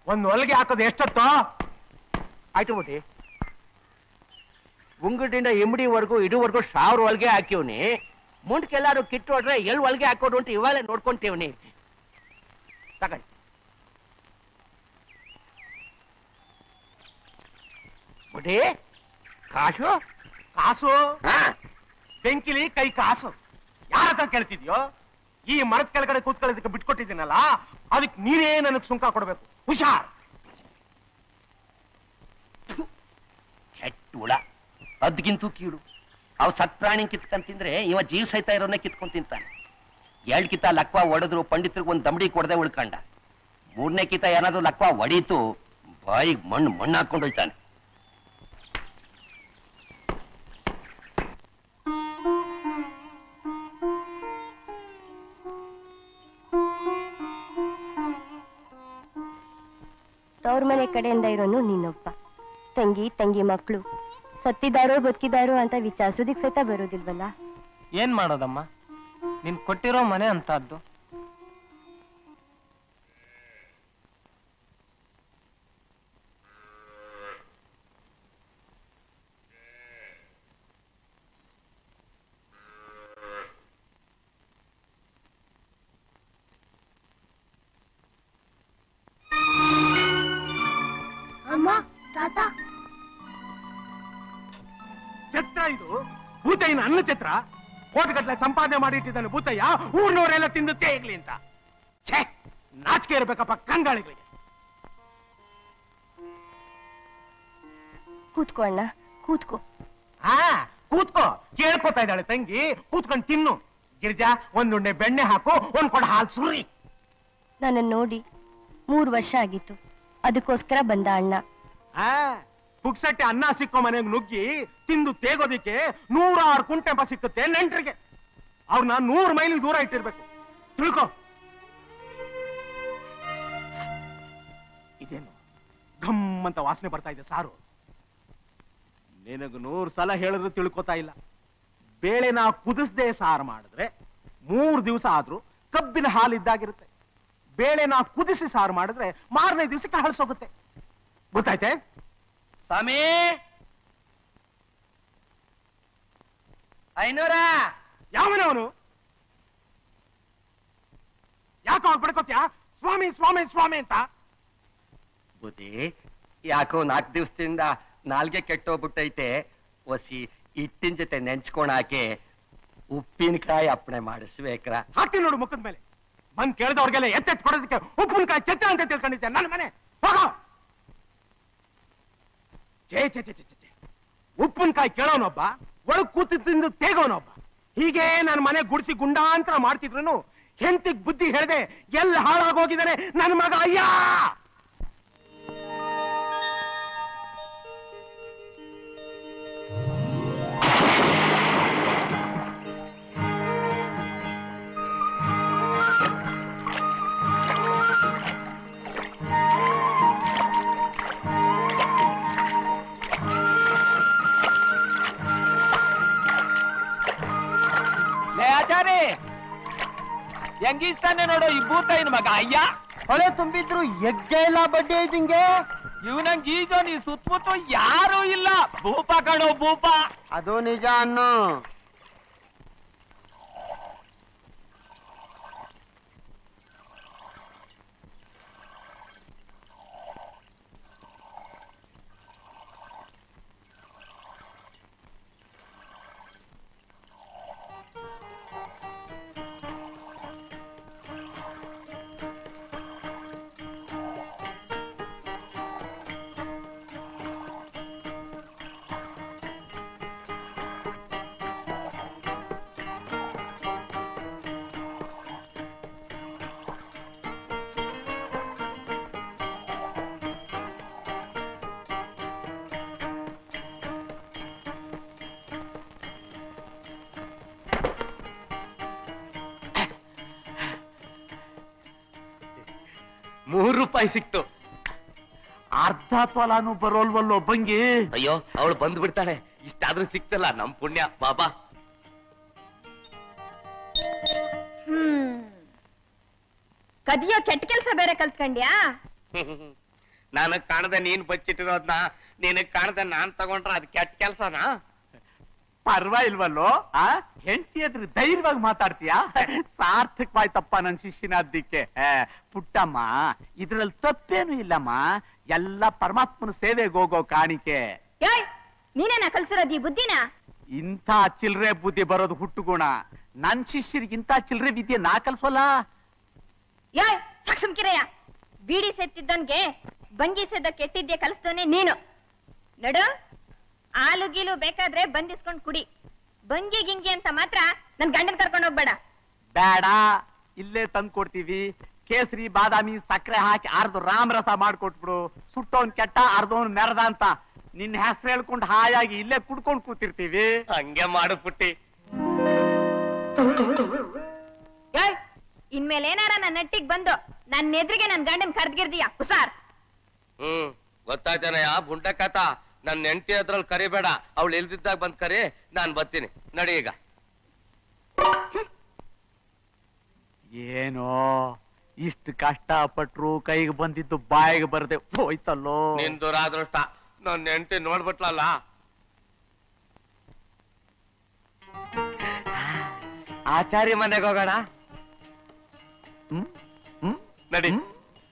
ಒಂದ್ ಹೊಲಿಗೆ ಹಾಕೋದು ಎಷ್ಟೊತ್ತು ಆಯ್ತು ಬಿಟ್ಟಿ ಉಂಗುಡಿಂದ ಇಮ್ಡಿವರೆಗೂ ಇದುವರೆಗೂ ಸಾವಿರ ಒಳಗೆ ಹಾಕಿವ್ನಿ ಮುಂಡ್ಕೆಲ್ಲಾರು ಕಿತ್ತು ಹೊಡ್ರೆ ಎಲ್ ಒಳಗೆ ಹಾಕೋದು ಅಂತ ಇವಾಗಲೇ ನೋಡ್ಕೊಂತೀವ್ನಿ ತಗೊಳ್ಳಿ ಬುಡಿ ಕಾಸು ಕಾಸು ಹಾ ಬೆಂಕಿಲಿ ಕೈ ಕಾಸು ಯಾರ ಹತ್ರ ಕೇಳ್ತಿದ್ಯೋ ಈ ಮರದ ಕೆಳಗಡೆ ಕೂತ್ಕೊಳ್ಳೋದಕ್ಕೆ ಬಿಟ್ಕೊಟ್ಟಿದ್ದೀನಲ್ಲ ಅದಕ್ಕೆ ನೀನೇ ನನಗ್ ಸುಂಕ ಕೊಡ್ಬೇಕು ಹುಷಾರ್ ಕೆಟ್ಟ ಹುಳ ಅದ್ಗಿಂತೂ ಕೀಡು ಅವ್ ಸತ್ ಪ್ರಾಣಿ ಕಿತ್ಕೊಂಡ್ ತಿಂದ್ರೆ ಇವ ಜೀವ ಸಹಿತ ಇರೋನೇ ಕಿತ್ಕೊಂಡ್ ತಿಂತಾನೆ ಎರಡ್ ಕಿತ ಲಕ್ವ ಹೊಡೆದ್ರು ಪಂಡಿತರಿಗೆ ಒಂದ್ ದಮಡಿ ಕೊಡದೆ ಉಳ್ಕಂಡ ಮೂರನೇ ಕಿತ ಏನಾದ್ರು ಲಕ್ವ ಹೊಡೀತು ಬಾಯಿಗೆ ಮಣ್ಣು ಮಣ್ಣು ಹಾಕೊಂಡು ಹೋಯ್ತಾನೆ ತವ್ರ ಮನೆ ಕಡೆಯಿಂದ ಇರೋನು ನೀನೊಬ್ಬ ತಂಗಿ ತಂಗಿ ಮಕ್ಕಳು ಸತ್ತಿದಾರೋ ಬದುಕಿದಾರೋ ಅಂತ ವಿಚಾರಿಸೋದಿಕ್ ಸಹಿತ ಬರೋದಿಲ್ವಲ್ಲ ಏನ್ ಮಾಡೋದಮ್ಮ ನೀನ್ ಕೊಟ್ಟಿರೋ ಮನೆ ಅಂತದ್ದು ಅಮ್ಮ ತಾತ ಛತ್ರ ಇದು ಭೂತಯ್ಯನ ಅನ್ನ ಛತ್ರ ಕೋಟಿಗಟ್ಲೆ ಸಂಪಾದನೆ ಮಾಡಿಟ್ಟಿದ್ದಾನೆ ಭೂತಯ್ಯ ಊರ್ನವರೆಲ್ಲ ತಿಂದು ತೇಗ್ಲಿ ಅಂತ ಛೇ ನಾಚಿಕೆ ಇರ್ಬೇಕಪ್ಪ ಕಂಗಾಳಿಗಳಿಗೆ ಕೂತ್ಕೋ ಅಣ್ಣ ಕೂತ್ಕೋ ಹಾ ಕೂತ್ಕೋ ಕೇಳ್ಕೊತಾ ಇದ್ದಾಳೆ ತಂಗಿ ಕೂತ್ಕೊಂಡು ತಿನ್ನು ಗಿರಿಜಾ ಒಂದುಂಡೆ ಬೆಣ್ಣೆ ಹಾಕು ಒಂದ್ ಕೊಡ ಹಾಲು ಸುರಿ ನನ್ನ ನೋಡಿ ಮೂರ್ ವರ್ಷ ಆಗಿತ್ತು ಅದಕ್ಕೋಸ್ಕರ ಬಂದ ಅಣ್ಣ ಆ ಪುಕ್ಸಟ್ಟೆ ಅನ್ನ ಸಿಕ್ಕೋ ಮನೆಗೆ ನುಗ್ಗಿ ತಿಂದು ತೇಗೋದಿಕ್ಕೆ ನೂರಾರು ಕುಂಟೆಂಪ ಸಿಕ್ಕುತ್ತೆ ನೆಂಟ್ರಿಗೆ ಅವ್ರನ್ನ ನೂರು ಮೈಲಿ ದೂರ ಇಟ್ಟಿರ್ಬೇಕು ತಿಳ್ಕೊ ಇದೇನು ಘಮ್ ಅಂತ ವಾಸನೆ ಬರ್ತಾ ಇದೆ ಸಾರು ನಿನಗೆ ನೂರು ಸಲ ಹೇಳಿದ್ರು ತಿಳ್ಕೊತಾ ಇಲ್ಲ ಬೇಳೆನ ಕುದಿಸ್ದೆ ಸಾರು ಮಾಡಿದ್ರೆ ಮೂರು ದಿವಸ ಆದ್ರೂ ಕಬ್ಬಿನ ಹಾಲು ಇದ್ದಾಗಿರುತ್ತೆ ಬೇಳೆನ ಕುದಿಸಿ ಸಾರು ಮಾಡಿದ್ರೆ ಮಾರನೇ ದಿವಸಕ್ಕೆ ಹಳಸೋಗುತ್ತೆ ಗೊತ್ತಾಯ್ತೆ ಸ್ವಾಮಿ ಐನೂರ ಯಾವನವನು ಯಾಕೋ ಅವ್ನು ಪಡ್ಕೋತ್ಯಾ ಸ್ವಾಮಿ ಸ್ವಾಮಿ ಸ್ವಾಮಿ ಅಂತ ಬುದ್ಧಿ ಯಾಕೋ ನಾಲ್ಕು ದಿವಸದಿಂದ ನಾಲ್ಗೆ ಕೆಟ್ಟೋಗ್ಬಿಟ್ಟೈತೆ ಒಸಿ ಹಿಟ್ಟಿನ ಜೊತೆ ನೆಂಚ್ಕೊಣ ಹಾಕಿ ಉಪ್ಪಿನಕಾಯಿ ಅಪ್ಪಣೆ ಮಾಡಿಸ್ಬೇಕ್ರ ಹಾಕ್ತೀನಿ ನೋಡು ಮುಖದ ಮೇಲೆ ಬಂದ್ ಕೇಳಿದವ್ರಿಗೆಲ್ಲ ಎತ್ತೆತ್ ಕೊಡೋದಕ್ಕೆ ಉಪ್ಪಿನಕಾಯಿ ಚಚ್ಚ ಅಂತ ತಿಳ್ಕೊಂಡಿದ್ದೆ ನನ್ನ ಮನೆ ಹೋಗೋ ಚೇ ಚೇ ಚೇ ಚೇ ಚೇ, ಚೇ ಉಪ್ಪಿನಕಾಯಿ ಕೇಳೋನೊಬ್ಬ ಒಳಗ್ ಕೂತು ತಿಂದು ತೇಗೋನೊಬ್ಬ ಹೀಗೆ ನನ್ನ ಮನೆ ಗುಡಿಸಿ ಗುಂಡಾಂತರ ಮಾಡ್ತಿದ್ರು ಹೆಂತಿಗ್ ಬುದ್ಧಿ ಹೇಳ್ದೆ ಎಲ್ಲಿ ಹಾಳಾಗೋಗಿದ್ದಾನೆ ನನ್ನ ಮಗ ಅಯ್ಯ ಲೇ ಆಚಾರಿ ಹೆಂಗಿಸ್ತಾನೆ ನೋಡು ಈ ಭೂತೈನ ಮಗ ಅಯ್ಯ ಹೊಳೆ ತುಂಬಿದ್ರು ಹೆಜ್ಜೆ ಇಲ್ಲ ಬಡ್ಡಿ ಐದಿಂಗೆ ಇವನಂಗ್ ಈಜೋ ನೀ ಸುತ್ತಮುತ್ತ ಯಾರೂ ಇಲ್ಲ ಭೂಪ ಕಣೋ ಭೂಪ ಅದು ನಿಜ ಅನ್ನು ಮೂರು ರೂಪಾಯಿ ಸಿಕ್ತು ಅರ್ಧ ತೊಲಾನು ಬರೋಲ್ವಲ್ಲೋ ಬಂಗಿ ಅಯ್ಯೋ ಅವಳು ಬಂದು ಬಿಡ್ತಾಳೆ ಇಷ್ಟಾದ್ರೂ ಸಿಕ್ತಲ್ಲ ನಮ್ ಪುಣ್ಯ ಬಾಬಾ ಹ್ಮ್ ಕದಿಯೋ ಕೆಟ್ಟ ಕೆಲ್ಸ ಬೇರೆ ಕಲ್ತ್ಕೊಂಡ್ಯಾ ನನಗ್ ಕಾಣದೆ ನೀನ್ ಬಚ್ಚಿಟ್ಟಿರೋದ್ನ ನಿನಗ್ ಕಾಣದೆ ನಾನ್ ತಗೊಂಡ್ರ ಅದ್ ಕೆಟ್ಟ ಕೆಲ್ಸನಾ ಪರ್ವಾಗಿಲ್ವಲ್ಲೋ ಆ ಹೆಂಡತಿ ಎದುರು ಧೈರ್ಯವಾಗಿ ಮಾತಾಡ್ತೀಯಾ ಸಾರ್ಥಕವಾಯ್ತಪ್ಪ ನನ್ ಶಿಷ್ಯನ ಅದ್ದಕ್ಕೆ ಆ, ಪುಟ್ಟಮ್ಮ ಇದ್ರಲ್ಲಿ ತಪ್ಪೇನು ಇಲ್ಲಮ್ಮ ಎಲ್ಲ ಪರಮಾತ್ಮನ ಸೇವೆಗೆ ಹೋಗೋ ಕಾಣಿಕೆ ಯಾಯ್ ನೀನೇನ ಕಲ್ಸಿರೋದು ಈ ಬುದ್ಧಿನ ಇಂಥ ಚಿಲ್ರೆ ಬುದ್ಧಿ ಬರೋದು ಹುಟ್ಟುಗುಣ ನನ್ ಶಿಷ್ಯರಿಗಿಂತ ಚಿಲ್ರೆ ವಿದ್ಯೆ ನಾ ಕಲ್ಸೋಲ್ಲ ಯಾಯ್ ಸಾಕ್ಷಂಕಿರಯ್ಯ ಬೀಡಿ ಸೆತ್ತಿದ್ದನ್ಗೆ ಬಂಗಿ ಸೆದ್ದ ಕೆಟ್ಟಿದ್ದೆ ಕಲಿಸ್ತವನೆ ನೀನು ನಡು ಹಾಲು ಗೀಲು ಬೇಕಾದ್ರೆ ಬಂದಿಸ್ಕೊಂಡ್ ಕುಡಿ ಬಂಗಿ ಗಿಂಗಿ ಅಂತ ಮಾತ್ರ ನನ್ ಗಂಡನ್ ಕರ್ಕೊಂಡ್ ಹೋಗ್ಬೇಡ ಬೇಡ ಇಲ್ಲೇ ತಂದ್ ಕೊಡ್ತೀವಿ ಕೇಸರಿ ಬಾದಾಮಿ ಸಕ್ಕರೆ ಹಾಕಿ ಅರ್ಧ ರಾಮರಸ ಮಾಡ್ಕೊಟ್ಬಿಡು ಸುಟ್ಟೋನ್ ಕೆಟ್ಟ ಅರ್ಧವನ್ ಮೆರದ ಅಂತ ನಿನ್ನ ಹೆಸರು ಹೇಳ್ಕೊಂಡು ಹಾಯಾಗಿ ಇಲ್ಲೇ ಕುಡ್ಕೊಂಡ್ ಕೂತಿರ್ತೀವಿ ಹಂಗೆ ಮಾಡು ಪುಟ್ಟಿ ಯಾಯ್ ಇನ್ಮೇಲೆ ಏನಾರ ನನ್ನ ನೆಟ್ಟಿಗ್ ಬಂದು ನನ್ನ ಎದುರಿಗೆ ನನ್ ಗಂಡನ್ ಕರ್ದ್ಗಿರ್ದೀಯ ಹುಷಾರ್ ಹ್ಮ್ ಗೊತ್ತಾಯ್ತಾನಯ್ಯ ಬುಂಡಕಾತ ನನ್ ಹೆಂಡತಿ ಅದ್ರಲ್ಲಿ ಕರಿಬೇಡ ಅವಳು ಇಲ್ದಿದ್ದಾಗ ಬಂದ್ ಕರಿ ನಾನ್ ಬರ್ತೀನಿ ನಡಿ ಈಗ ಏನೋ ಇಷ್ಟು ಕಷ್ಟ ಪಟ್ರು ಕೈಗೆ ಬಂದಿದ್ದು ಬಾಯಿಗೆ ಬರದೆ ಹೋಯ್ತಲ್ಲೋ ನಿನ್ ದುರಾದೃಷ್ಟ ನನ್ ಹೆಂಡತಿ ನೋಡ್ಬಿಟ್ಲಲ್ಲ ಆಚಾರ್ಯ ಮನೆಗೆ ಹೋಗೋಣ ಹ್ಮ್? ಹ್ಮ್? ನಡಿ ಹ್ಮ್?